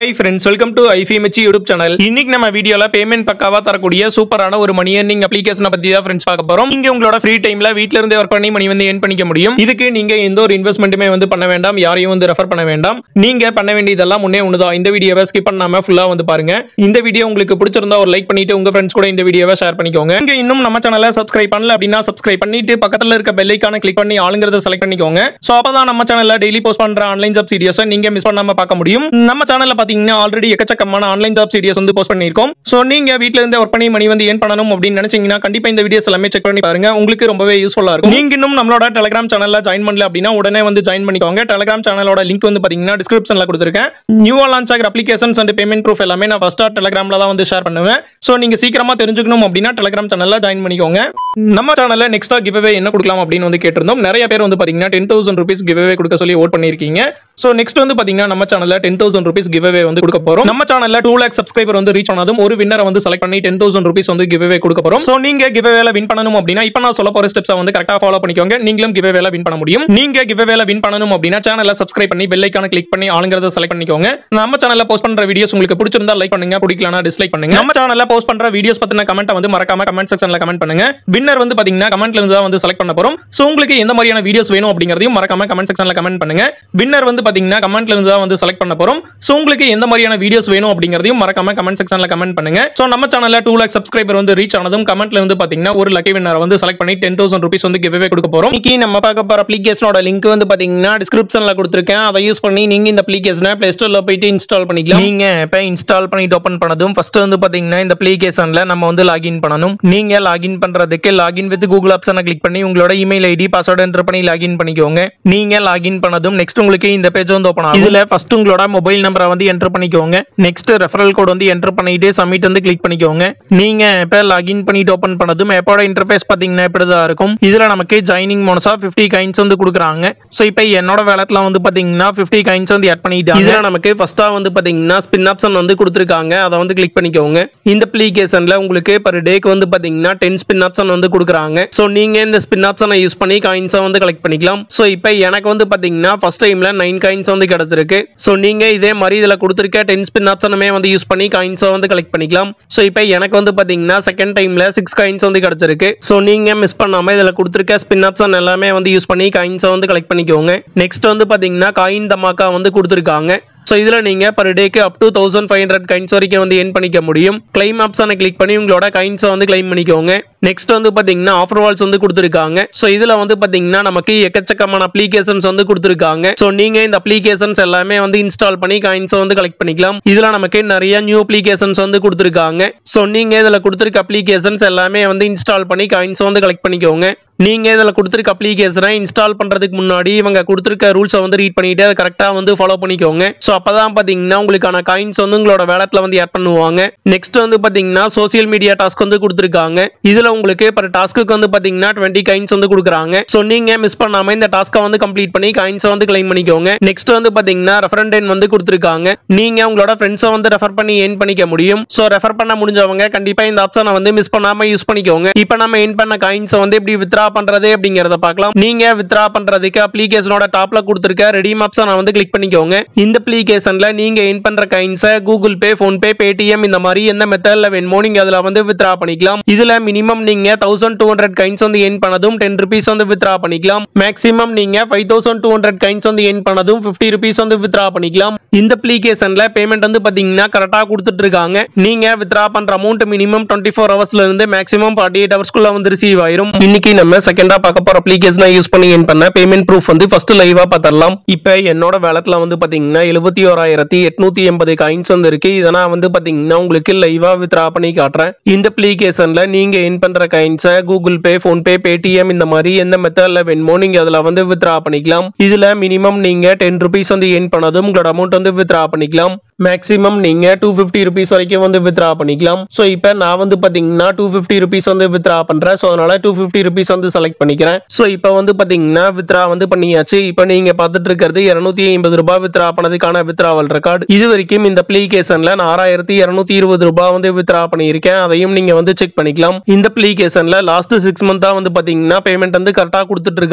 high friends welcome to IFMH YouTube channel இன்னைக்கு நம்ம வீடியோல பேமெண்ட் பக்காவா தரக்கூடிய சூப்பரான ஒரு மணி earning அப்ளிகேஷனை பத்தி தான் ஃப்ரெண்ட்ஸ் பார்க்க போறோம் நீங்க உங்களோட ஃப்ரீ டைம்ல வீட்ல இருந்தே ஒர்க் பண்ணி மணி வந்து ஏர்ன் பண்ணிக்க முடியும் இதுக்கு நீங்க எந்த ஒரு இன்வெஸ்ட்மெண்ட்டுமே வந்து பண்ண வேண்டாம் யாரையும் வந்து ரெஃபர் பண்ண வேண்டாம் நீங்க பண்ண வேண்டியதெல்லாம் முன்னே ஒண்ணுதான் இந்த வீடியோவை ஸ்கிப் பண்ணாம ஃபுல்லா வந்து பாருங்க இந்த வீடியோ உங்களுக்கு பிடிச்சிருந்தா ஒரு லைக் பண்ணிட்டு உங்க ஃப்ரெண்ட்ஸ் கூட இந்த வீடியோவை ஷேர் பண்ணிக்கோங்க நீங்க இன்னும் நம்ம சேனலை சப்ஸ்கிரைப் பண்ணல அப்படின்னா சப்ஸ்கிரைப் பண்ணிட்டு பக்கத்துல இருக்க பெல் ஐக்கான கிளிக் பண்ணி ஆளுங்கிறத செலக்ட் பண்ணிக்கோங்க சோ அப்பதான் நம்ம சேனல்ல டெய்லி போஸ்ட் பண்ற ஆன்லைன் ஜாப் வீடியோஸை நீங்க மிஸ் பண்ணாம பார்க்க முடியும் நம்ம சேனல்ல பாத்தீங்கன்னா ஆல்ரெடி எக்கச்சக்கமான ஆன்லைன் ஜாப் வீடியோஸ் வந்து போஸ்ட் பண்ணியிருக்கோம் சோ நீங்க வீட்ல இருந்தே ஒர்க் பண்ணி மணி வந்து ஏன் பண்ணணும் அப்படின்னு நினைச்சீங்கன்னா கண்டிப்பா இந்த வீடியோஸ் எல்லாமே செக் பண்ணி பாருங்க உங்களுக்கு ரொம்பவே யூஸ்ஃபுல்லா இருக்கும் நீங்க இன்னும் நம்மளோட டெலிகிராம் சேனல்ல ஜாயின் பண்ணல அப்படின்னா உடனே வந்து ஜாயின் பண்ணிக்கோங்க டெலிகிராம் சேனலோட லிங்க் வந்து பாத்தீங்கன்னா டிஸ்கிரிப்ஷன்ல கொடுத்துருக்கேன் நியூவா லான்ச் ஆகிற அப்ளிகேஷன்ஸ் அண்ட் பேமெண்ட் ப்ரூஃப் எல்லாமே நான் ஃபர்ஸ்டா டெலிகிராம்ல தான் வந்து ஷேர் பண்ணுவேன் சோ நீங்க சீக்கிரமா தெரிஞ்சுக்கணும் அப்படின்னா டெலிகிராம் சேனல்ல ஜாயின் பண்ணிக்கோங்க நம்ம சேனல்ல நெக்ஸ்டா கிவ்அவே என்ன கொடுக்கலாம் அப்படின்னு வந்து கேட்டிருந்தோம் நிறைய பேர் வந்து பாத்தீங்கன்னா டென் தௌசண்ட் ருபீஸ் கிவ்அவே கொடுக்க சொல்லி ஓட் பண்ணிருக்கீங்க சோ நெக்ஸ்ட் வந்து பாத்தீங்கன்னா நம்ம சேனல்ல டென் தௌசண்ட் ருபீஸ் கிவ்அவே வந்து கொடுக்க போறோம் நம்ம சேனல்ல டூ லேக் சப்ஸ்கிரைபர் வந்து ரீச் ஆனதும் ஒரு வின்னரை வந்து செலக்ட் பண்ணி டென் தௌசண்ட் ருபீஸ் வந்து கிவ்அவே கொடுக்க போறோம் சோ நீங்க கிவ்அவேல வின் பண்ணணும் அப்படின்னா இப்போ நான் சொல்ல போற ஸ்டெப்ஸ் வந்து கரெக்டா ஃபாலோ பண்ணிக்கோங்க நீங்களும் கிவ்அவேல வின் பண்ண முடியும் நீங்க கிவ்அவேல வின் பண்ணணும் அப்படின்னா சேனலை சப்ஸ்கிரைப் பண்ணி பெல் ஐக்கான கிளிக் பண்ணி ஆளுங்கிறத செலக்ட் பண்ணிக்கோங்க நம்ம சேனல்ல போஸ்ட் பண்ற வீடியோஸ் உங்களுக்கு பிடிச்சிருந்தா லைக் பண்ணுங்க பிடிக்கலனா டிஸ்லைக் பண்ணுங்க நம்ம சேனல்ல போஸ்ட் பண்ற வீடியோஸ் பத்தின கமெண்ட் வந்து மறக்காம கமெண்ட் செக்ஷன்ல கமெண்ட் பண்ணுங்க வின்னர் வந்து பாத்தீங்கன்னா கமெண்ட்ல இருந்து தான் வந்து செலக்ட் பண்ண போறோம் சோ உங்களுக்கு எந்த மாதிரியான வீடியோஸ் வேணும் அப்படிங்கறதையும் மறக்காம கமெண்ட் செக்ஷன்ல கமெண்ட் பண்ணுங்க வின்னர் வந்து பாத்தீங்கன்னா கமெண்ட்ல இருந்து தான் வந்து செலக்ட் பண்ண போறோம் சோ உங்களுக்கு எந்த மாதிரியான வீடியோஸ் வேணும் அப்படிங்கறதையும் மறக்காம கமெண்ட் செக்ஷன்ல கமெண்ட் பண்ணுங்க சோ நம்ம சேனல்ல டூ லேக் சப்ஸ்கிரைபர் வந்து ரீச் ஆனதும் கமெண்ட்ல இருந்து பாத்தீங்கன்னா ஒரு லக்கி வின்னர் வந்து செலக்ட் பண்ணி டென் தௌசண்ட் ருபீஸ் வந்து கிவ்வே கொடுக்க போறோம் இன்னைக்கு நம்ம பார்க்க போற அப்ளிகேஷனோட லிங்க் வந்து பாத்தீங்கன்னா டிஸ்கிரிப்ஷன்ல கொடுத்துருக்கேன் அதை யூஸ் பண்ணி நீங்க இந்த அப்ளிகேஷனை பிளே ஸ்டோர்ல போயிட்டு இன்ஸ்டால் பண்ணிக்கலாம் நீங்க இப்ப இன்ஸ்டால் பண்ணிட்டு ஓபன் பண்ணதும் ஃபர்ஸ்ட் வந்து பாத்தீங்கன்னா இந்த அப்ளிகேஷன்ல நம்ம வந்து லாகின் பண்ணணும் நீங்க லாகின் பண்றதுக்கு லாகின் வித் கூகுள் ஆப்ஷனை கிளிக் பண்ணி உங்களோட இமெயில் ஐடி பாஸ்வேர்டு என்டர் பண்ணி லாகின் பண்ணிக்கோங்க நீங்க லாகின் பண்ணதும் நெக்ஸ்ட் உங்களுக்கு இந்த பேஜ் வந்து ஓபன் ஆகும் இதுல ஃபர்ஸ்ட் உங்களோட மொபைல் நம்பரை வந்து என்டர் பண்ணிக்கோங்க நெக்ஸ்ட் ரெஃபரல் கோட் வந்து என்டர் பண்ணிட்டு சப்மிட் வந்து கிளிக் பண்ணிக்கோங்க நீங்க இப்ப லாகின் பண்ணிட்டு ஓபன் பண்ணதும் எப்போட இன்டர்ஃபேஸ் பாத்தீங்கன்னா இப்படிதான் இருக்கும் இதுல நமக்கு ஜாயினிங் போனஸா 50 கைன்ஸ் வந்து கொடுக்குறாங்க சோ இப்போ என்னோட வேலட்ல வந்து பாத்தீங்கன்னா 50 கைன்ஸ் வந்து ஆட் பண்ணிட்டாங்க இதுல நமக்கு ஃபர்ஸ்டா வந்து பாத்தீங்கன்னா ஸ்பின் ஆப்ஷன் வந்து கொடுத்துருக்காங்க அதை வந்து கிளிக் பண்ணிக்கோங்க இந்த அப்ளிகேஷன்ல உங்களுக்கு பர் டேக்கு வந்து பாத்தீங்கன்னா டென் ஸ்பின் ஆப்ஷன் வந்து கொடுக்குறாங்க சோ நீங்க இந்த ஸ்பின் ஆப்ஷனை யூஸ் பண்ணி காயின்ஸை வந்து கலெக்ட் பண்ணிக்கலாம் சோ இப்போ எனக்கு வந்து பாத்தீங்கன்னா ஃபர்ஸ்ட் டைம்ல நைன் காயின்ஸ் வந்து கிடைச்சிருக்கு சோ நீங்க இதே மாதிரி இதுல கொடுத்துருக்க டென் ஸ்பின் ஆப்ஷனுமே வந்து யூஸ் பண்ணி காயின்ஸை வந்து கலெக்ட் பண்ணிக்கலாம் சோ இப்போ எனக்கு வந்து பாத்தீங்கன்னா செகண்ட் டைம்ல சிக்ஸ் காயின்ஸ் வந்து கிடைச்சிருக்கு சோ நீங்க மிஸ் பண்ணாம இதுல கொடுத்துருக்க ஸ்பின் ஆப்ஷன் எல்லாமே வந்து யூஸ் பண்ணி காயின்ஸை வந்து கலெக்ட் பண்ணிக்கோங்க நெக்ஸ்ட் வந்து பாத்தீங்கன்னா காயின் தமாக்கா வந்து கொடுத்துருக்காங்க ஸோ இதில் நீங்கள் பர் டேக்கு up to thousand five hundred coins வரைக்கும் வந்து என் பண்ணிக்க முடியும் கிளைம் ஆப்ஷனை கிளிக் பண்ணி உங்களோட கைன்ஸை வந்து கிளைம் பண்ணிக்கோங்க நெக்ஸ்ட் வந்து பார்த்தீங்கன்னா ஆஃபர் வால்ஸ் வந்து கொடுத்துருக்காங்க ஸோ இதில் வந்து பார்த்தீங்கன்னா நமக்கு எக்கச்சக்கமான அப்ளிகேஷன்ஸ் வந்து கொடுத்துருக்காங்க ஸோ நீங்கள் இந்த அப்ளிகேஷன்ஸ் எல்லாமே வந்து இன்ஸ்டால் பண்ணி காயின்ஸை வந்து கலெக்ட் பண்ணிக்கலாம் இதில் நமக்கு நிறைய நியூ அப்ளிகேஷன்ஸ் வந்து கொடுத்துருக்காங்க ஸோ நீங்கள் இதில் கொடுத்துருக்க அப்ளிகேஷன்ஸ் எல்லாமே வந்து இன்ஸ்டால் பண்ணி காயின்ஸை வந்து கலெக்ட் பண்ணிக்கோங்க நீங்க இதுல கொடுத்துருக்க அப்ளிகேஷனை இன்ஸ்டால் பண்றதுக்கு முன்னாடி இவங்க கொடுத்துருக்க ரூல்ஸை வந்து ரீட் பண்ணிட்டு அதை கரெக்டா வந்து ஃபாலோ பண்ணிக்கோங்க ஸோ அப்பதான் பாத்தீங்கன்னா உங்களுக்கான காயின்ஸ் வந்து உங்களோட வேலட்ல வந்து ஆட் பண்ணுவாங்க நெக்ஸ்ட் வந்து பாத்தீங்கன்னா சோசியல் மீடியா டாஸ்க் வந்து கொடுத்துருக்காங்க இதுல உங்களுக்கு பர் டாஸ்க்கு வந்து பாத்தீங்கன்னா டுவெண்ட்டி காயின்ஸ் வந்து கொடுக்குறாங்க ஸோ நீங்க மிஸ் பண்ணாம இந்த டாஸ்க்கை வந்து கம்ப்ளீட் பண்ணி காயின்ஸை வந்து கிளைம் பண்ணிக்கோங்க நெக்ஸ்ட் வந்து பாத்தீங்கன்னா ரெஃபரண்ட் வந்து கொடுத்துருக்காங்க நீங்க உங்களோட ஃப்ரெண்ட்ஸை வந்து ரெஃபர் பண்ணி ஏன் பண்ணிக்க முடியும் ஸோ ரெஃபர் பண்ண முடிஞ்சவங்க கண்டிப்பா இந்த ஆப்ஷனை வந்து மிஸ் பண்ணாம யூஸ் பண்ணிக்கோங்க இப்போ நம்ம ஏன் பண்ண காயின்ஸை வந்து எப்படி வித்ரா பண்றது அப்படிங்கறத பார்க்கலாம் நீங்க வித்ரா பண்றதுக்கு அப்ளிகேஷனோட டாப்ல கொடுத்துருக்க ரெடீம் ஆப்ஷனை வந்து கிளிக் பண்ணிக்கோங்க இந்த அப்ளிகேஷன்ல நீங்க என் பண்ற காயின்ஸை Google Pay PhonePe Paytm இந்த மாதிரி எந்த மெத்தட்ல வேணுமோ நீங்க அதுல வந்து வித்ரா பண்ணிக்கலாம் இதுல மினிமம் நீங்க தௌசண்ட் டூ ஹண்ட்ரட் கைன்ஸ் வந்து என் பண்ணதும் டென் ருபீஸ் வந்து வித்ரா பண்ணிக்கலாம் மேக்ஸிமம் நீங்க five thousand two hundred coins வந்து என் பண்ணதும் ஃபிஃப்டி ருபீஸ் வந்து வித்ரா பண்ணிக்கலாம் இந்த அப்ளிகேஷன்ல பேமெண்ட் வந்து பாத்தீங்கன்னா கரெக்டா கொடுத்துட்டு இருக்காங்க நீங்க வித்ரா பண்ற அமௌண்ட் மினிமம் டுவெண்ட்டி ஃபோர் ஹவர்ஸ்ல இருந்து மேக்ஸிமம் ஃபார்ட்டி எயிட் ஹவர்ஸ்க்குள்ள வந்து ரிசீவ் ஆயிரும் இன்னைக்கு நம்ம செகண்டா பார்க்க போற அப்ளிகேஷனை யூஸ் பண்ணி என் பண்ண பேமெண்ட் ப்ரூஃப் வந்து ஃபர்ஸ்ட் லைவா பார்த்தரலாம் இப்போ என்னோட வேலட்ல வந்து பாத்தீங்கன்னா எழுபத்தி ஓராயிரத்தி எட்நூத்தி எண்பது காயின்ஸ் வந்து இருக்கு இதை நான் வந்து பாத்தீங்கன்னா உங்களுக்கு லைவா வித்ரா பண்ணி காட்டுறேன் இந்த அப்ளிகேஷன்ல நீங்க என் பண்ற காயின்ஸை Google Pay PhonePe Paytm இந்த மாதிரி எந்த மெத்தட்ல வேணுமோ நீங்க அதுல வந்து வித்ரா பண்ணிக்கலாம் இதுல மினிமம் நீங்க டென் ருபீஸ் வந்து என் பண்ணதும் உங்களோட அமௌண்ட் வந்து வித்ரா பண்ணிக்கலாம் மேக்ஸிமம் நீங்க டூ ஃபிஃப்டி ருபீஸ் வரைக்கும் வந்து வித்ரா பண்ணிக்கலாம் ஸோ இப்போ நான் வந்து பாத்தீங்கன்னா டூ ஃபிஃப்டி ருபீஸ் வந்து வித்ரா பண்றேன் ஸோ அதனால டூ ஃபிஃப்டி ருபீஸ் வந்து செலக்ட் பண்ணிக்கிறேன் ஸோ இப்போ வந்து பாத்தீங்கன்னா வித்ரா வந்து பண்ணியாச்சு இப்போ நீங்க பார்த்துட்டு இருக்கிறது இருநூத்தி ஐம்பது ரூபாய் வித்ரா பண்ணதுக்கான வித்ராவல் ரெக்கார்டு இது வரைக்கும் இந்த அப்ளிகேஷன்ல நான் ஆறாயிரத்தி இருநூத்தி இருபது ரூபாய் வந்து வித்ரா பண்ணியிருக்கேன் அதையும் நீங்க வந்து செக் பண்ணிக்கலாம் இந்த அப்ளிகேஷன்ல லாஸ்ட் சிக்ஸ் மந்தா வந்து பாத்தீங்கன்னா பேமெண்ட் வந்து கரெக்டா கொடுத்துட்டு இருக்காங்க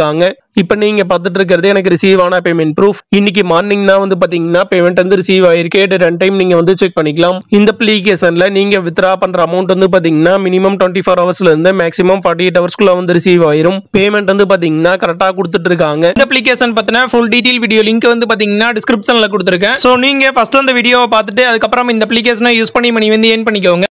இப்போ நீங்க பார்த்துட்டு இருக்கிறது எனக்கு ரிசீவ் ஆன பேமெண்ட் ப்ரூஃப் இன்னைக்கு மார்னிங் தான் வந்து பாத்தீங்கன்னா பேமெண்ட் வந்து ரிசீவ் ஆயிருக்கு ரெண்டு டைம் நீங்க வந்து செக் பண்ணிக்கலாம் இந்த அப்ளிகேஷன்ல நீங்க வித்ரா பண்ற அமௌண்ட் வந்து பாத்தீங்கன்னா மினிமம் டுவெண்ட்டி ஃபோர் ஹவர்ஸ்ல இருந்து மேக்ஸிமம் ஃபார்ட்டி எயிட் ஹவர்ஸ்க்குள்ள வந்து ரிசீவ் ஆயிரும் பேமெண்ட் வந்து பாத்தீங்கன்னா கரெக்டா கொடுத்துட்டு இருக்காங்க இந்த அப்ளிகேஷன் பத்தின ஃபுல் டீடைல் வீடியோ லிங்க் வந்து பாத்தீங்கன்னா டிஸ்கிரிப்ஷன்ல கொடுத்துருக்கேன் ஸோ நீங்க ஃபர்ஸ்ட் அந்த வீடியோவை பார்த்துட்டு அதுக்கப்புறம் இந்த அப்ளிகேஷனை யூஸ் பண்ணி மணி வந்து ஏன் பண்ணிக்கோங்க